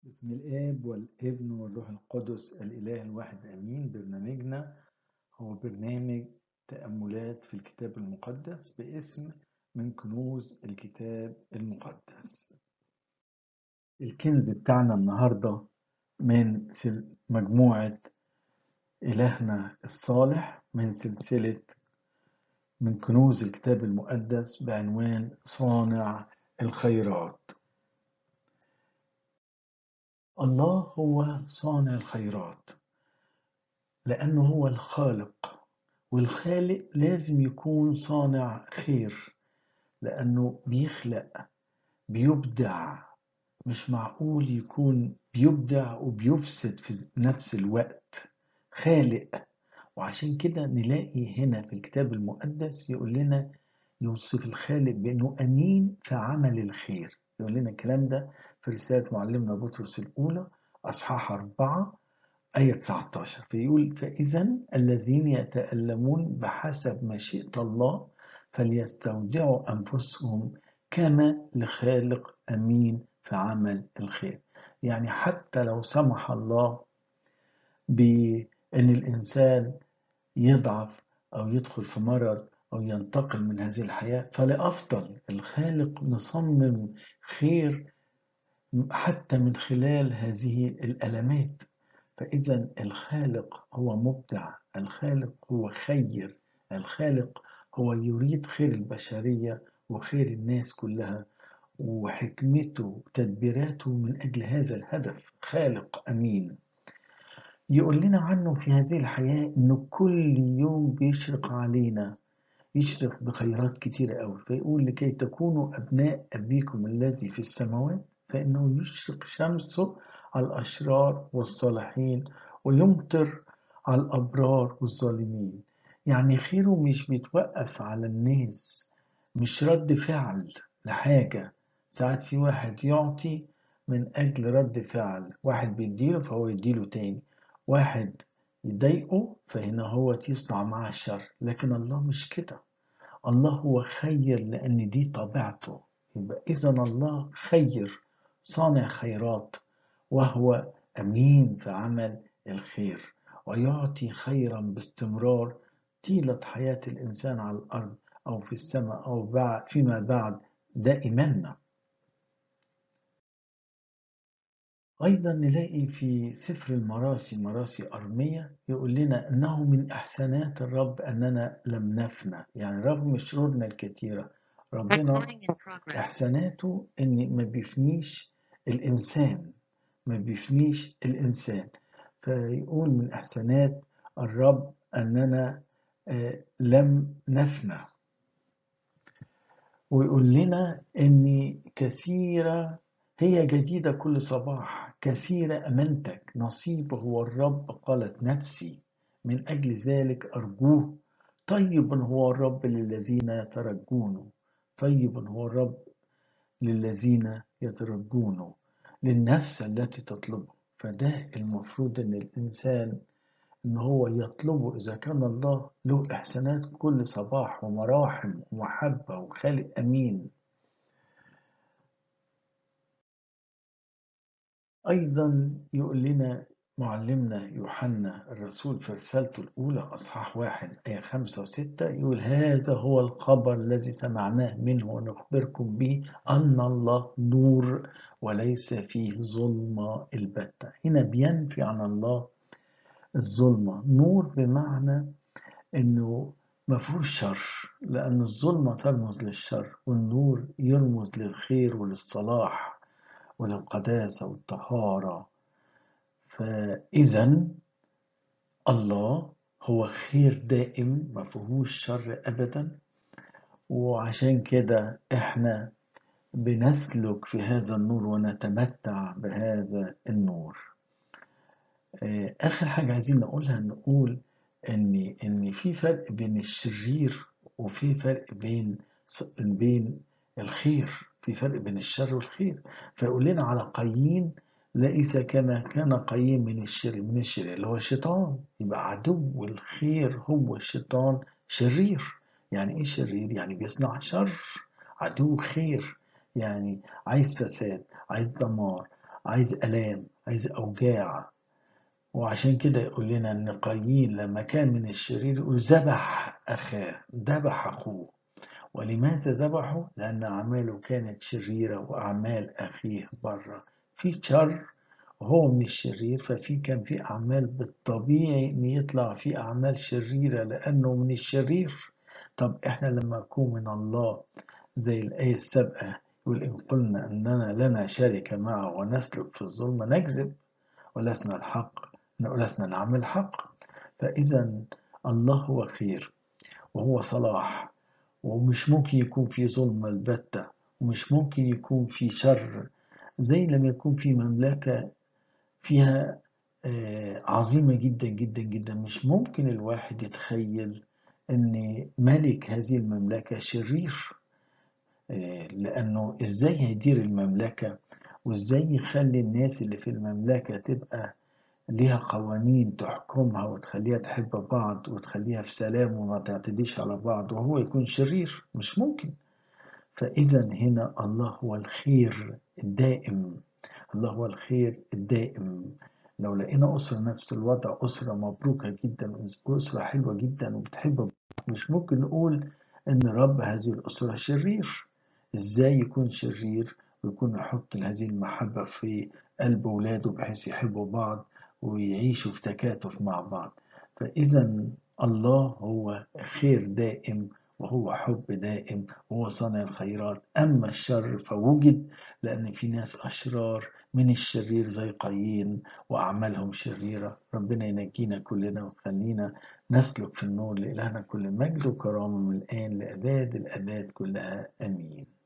بسم الآب والابن والروح القدس الإله الواحد آمين برنامجنا هو برنامج تأملات في الكتاب المقدس باسم من كنوز الكتاب المقدس الكنز بتاعنا النهاردة من سل- مجموعة إلهنا الصالح من سلسلة من كنوز الكتاب المقدس بعنوان صانع الخيرات الله هو صانع الخيرات لأنه هو الخالق والخالق لازم يكون صانع خير لأنه بيخلق بيبدع مش معقول يكون بيبدع وبيفسد في نفس الوقت خالق وعشان كده نلاقي هنا في الكتاب المقدس يقول لنا يوصف الخالق بأنه أمين في عمل الخير يقول لنا الكلام ده في رسالة معلمنا بطرس الأولى أصحاح أربعة آية 19 فيقول فإذا الذين يتألمون بحسب مشيئة الله فليستودعوا أنفسهم كما لخالق أمين في عمل الخير يعني حتى لو سمح الله بأن الإنسان يضعف أو يدخل في مرض أو ينتقل من هذه الحياة فلأفضل الخالق مصمم خير حتى من خلال هذه الألمات فإذا الخالق هو مبدع الخالق هو خير الخالق هو يريد خير البشرية وخير الناس كلها وحكمته وتدبيراته من أجل هذا الهدف خالق أمين يقول لنا عنه في هذه الحياة إنه كل يوم بيشرق علينا يشرق بخيرات كتيرة أوي فيقول لكي تكونوا أبناء أبيكم الذي في السماوات فإنه يشرق شمسه على الأشرار والصالحين ويمطر على الأبرار والظالمين يعني خيره مش بيتوقف على الناس مش رد فعل لحاجة ساعات في واحد يعطي من أجل رد فعل واحد بيديله فهو يديله تاني واحد يضايقه فهنا هو يصنع معاه الشر لكن الله مش كده الله هو خير لأن دي طبيعته يبقى إذا الله خير صانع خيرات وهو أمين في عمل الخير ويعطي خيرا باستمرار طيلة حياة الإنسان على الأرض أو في السماء أو بعد فيما بعد ده إيماننا أيضا نلاقي في سفر المراسي مراسي أرمية يقول لنا أنه من إحسانات الرب أننا لم نفنى يعني رغم شرورنا الكثيرة ربنا Recording in progress. إحساناته إن ما بيفنيش الإنسان ما بيفنيش الإنسان فيقول من إحسانات الرب أننا آه، لم نفنى ويقول لنا إن كثيرة هي جديدة كل صباح كثيرة أمانتك نصيبه هو الرب قالت نفسي من أجل ذلك أرجوه طيب هو الرب للذين يترجونه طيب هو الرب للذين يترجونه للنفس التي تطلبه فده المفروض ان الانسان ان هو يطلبه اذا كان الله له احسانات كل صباح ومراحم ومحبه وخالق امين ايضا يقول لنا معلمنا يوحنا الرسول في رسالته الاولى اصحاح واحد ايه خمسة وستة يقول هذا هو الخبر الذي سمعناه منه ونخبركم به ان الله نور وليس فيه ظلمة البتة هنا بينفي عن الله الظلمة نور بمعنى انه ما فيهوش شر لان الظلمة ترمز للشر والنور يرمز للخير وللصلاح وللقداسة والطهارة فإذا الله هو خير دائم ما فيهوش شر أبدا وعشان كده إحنا بنسلك في هذا النور ونتمتع بهذا النور آه، آخر حاجة عايزين نقولها نقول إن إن في فرق بين الشرير وفي فرق بين ص- بين الخير في فرق بين الشر والخير فيقول لنا على قايين ليس كما كان قايين من الشر من الشرير اللي هو الشيطان يبقى عدو الخير هو الشيطان شرير يعني ايه شرير يعني بيصنع شر عدو خير يعني عايز فساد عايز دمار عايز ألام عايز أوجاع وعشان كده يقول لنا ان قايين لما كان من الشرير ذبح اخاه ذبح اخوه ولماذا ذبحه لان اعماله كانت شريره واعمال اخيه بره في شر وهو من الشرير ففي كان في اعمال بالطبيعي ان يطلع في اعمال شريره لانه من الشرير طب احنا لما نكون من الله زي الايه السابقه يقول ان قلنا اننا لنا شركه معه ونسلك في الظلمه نكذب ولسنا الحق ولسنا نعمل حق فإذا الله هو خير وهو صلاح ومش ممكن يكون في ظلم البتة ومش ممكن يكون في شر زي لما يكون في مملكة فيها عظيمة جدا جدا جدا مش ممكن الواحد يتخيل ان ملك هذه المملكة شرير لانه ازاي هيدير المملكة وازاي يخلي الناس اللي في المملكة تبقى ليها قوانين تحكمها وتخليها تحب بعض وتخليها في سلام وما تعتديش على بعض وهو يكون شرير مش ممكن فإذا هنا الله هو الخير الدائم الله هو الخير الدائم لو لقينا أسرة نفس الوضع أسرة مبروكة جدا أسرة حلوة جدا وبتحب بعض مش ممكن نقول إن رب هذه الأسرة شرير إزاي يكون شرير ويكون يحط هذه المحبة في قلب ولاده بحيث يحبوا بعض ويعيشوا في تكاتف مع بعض فإذا الله هو خير دائم وهو حب دائم وهو صانع الخيرات أما الشر فوجد لأن في ناس أشرار من الشرير زي قايين وأعمالهم شريرة ربنا ينجينا كلنا ويخلينا نسلك في النور لإلهنا كل مجد وكرامة من الآن لأباد الأباد كلها آمين